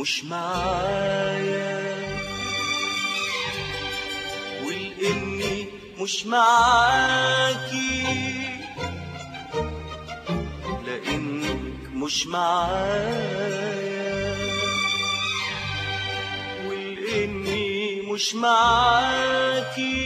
مش معايا ولاني مش معاكي لانك مش معايا ولاني مش معاكي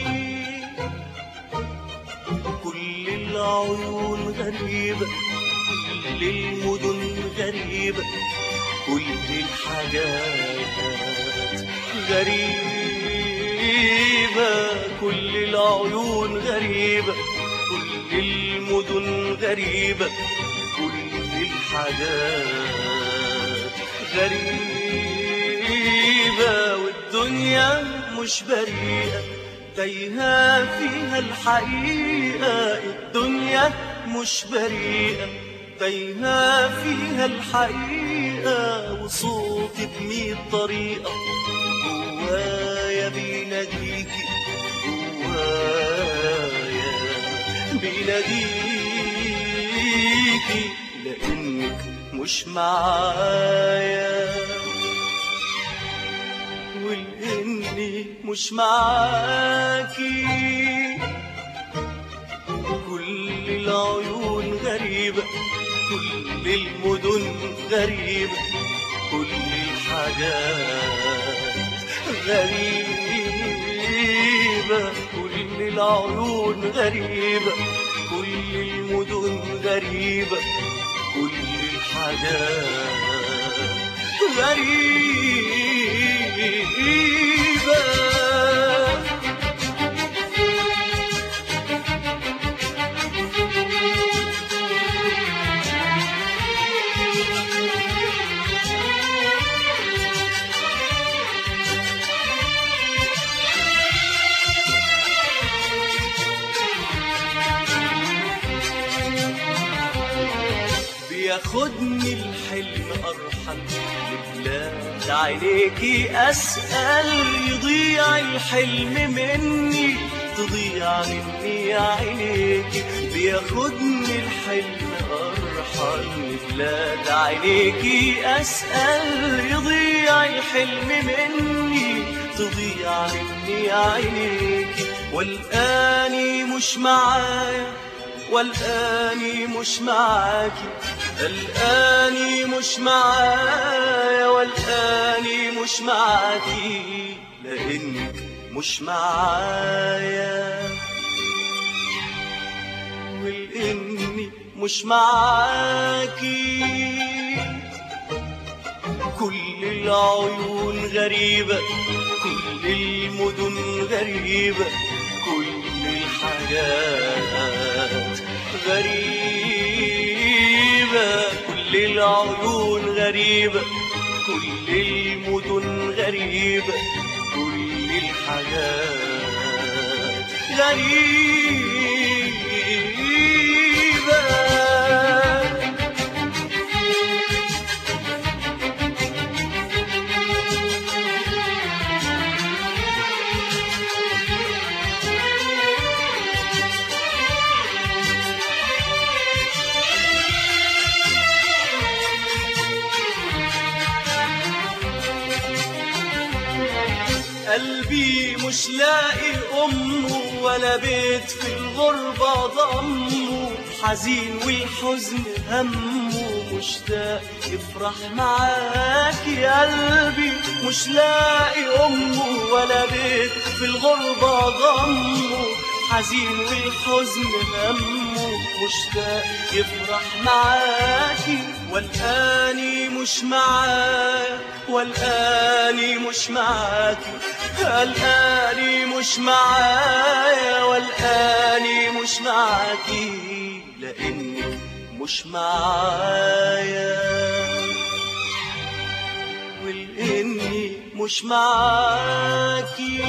كل العيون غريبة كل المدن غريبة كل الحاجات غريبة كل العيون غريبة كل المدن غريبة كل الحاجات غريبة والدنيا مش بريئة تايهة فيها الحقيقة الدنيا مش بريئة تايهة فيها الحقيقة وصوتي بمية طريقة جوايا بيناديكي جوايا بيناديكي لأنك مش معايا ولاني مش معاكي كل العيون غريبة كل المدن غريبة كل الحاجات غريبة كل العيون غريبة كل المدن غريبة كل الحاجات غريبة بياخدني الحلم أرحل لبلاد عينيكي أسأل يضيع الحلم مني تضيع مني عينيكي بياخدني الحلم أرحل لبلاد عينيكي أسأل يضيع الحلم مني تضيع مني عينيكي والآني مش معايا والآني مش معاكي الآني مش معايا والآني مش معاكي لأنك مش معايا ولأني مش معاكي كل العيون غريبة كل المدن غريبة كل الحاجات غريبة كل العيون غريبة كل المدن غريبة كل الحاجات غريبة قلبي مش لاقي أمه ولا بيت في الغربة ضمه حزين والحزن همه مشتاق يفرح معاك يا قلبي مش لاقي أمه ولا بيت في الغربة ضمه حزين والحزن همه مشتاق يفرح معاكي والآني مش معاك والآني مش معاكي الآني مش معايا والآني مش معاكي لأنك مش معايا ولأني مش معاكي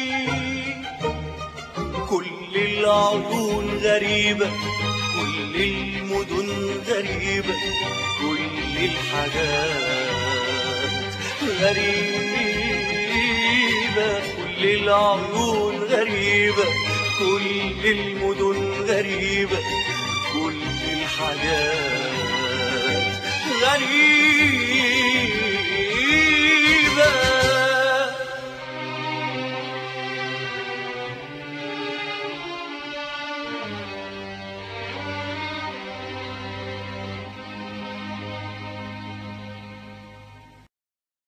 كل العيون غريبة كل المدن غريبة كل الحاجات غريبة كل العيون غريبة كل المدن غريبة كل الحاجات غريبة